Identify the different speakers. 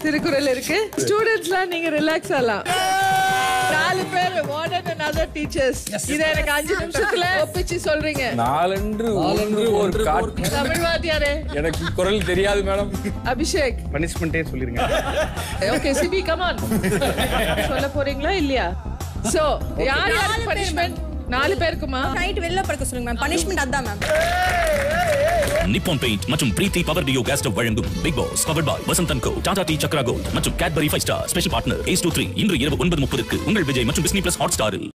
Speaker 1: திருக்குறள் இருக்கு ஸ்டூடெண்ட்ஸ்லாம் நீங்க ரிலாக்ஸ் ஆகலாம் நாலு பேர் வார்டன் அண்ட் அதர் டீச்சர்ஸ் இத எனக்கு அஞ்சு நிமிஷத்துல ஒப்பிச்சு சொல்றீங்க
Speaker 2: நாலன்று ஒன்று ஒரு காட்டு
Speaker 1: தமிழ் வாத்தியாரே
Speaker 2: எனக்கு குரல் தெரியாது மேடம்
Speaker 1: அபிஷேக்
Speaker 3: பனிஷ்மெண்ட்டே சொல்லிருங்க
Speaker 1: ஓகே சிபி கமான் சொல்ல போறீங்களா இல்லையா சோ யார் யாருக்கு பனிஷ்மெண்ட் நாலு பேருக்குமா
Speaker 4: நைட் வெளில படுக்க சொல்லுங்க மேம் பனிஷ்மெண்ட் அதான் மேம்
Speaker 5: நிப்பான் பெயிண்ட் மற்றும் Preethi power duo gas stove வழங்கும் Bigg Boss power by Vasanthan co Tata tea Chakra gold மற்றும் Cadbury five star special partner ace two three இன்று இரவு ஒன்பது முப்பதுக்கு உங்கள் விஜய் மற்றும் டிஸ்னி பிளஸ் ஹாட் ஸ்டாரில்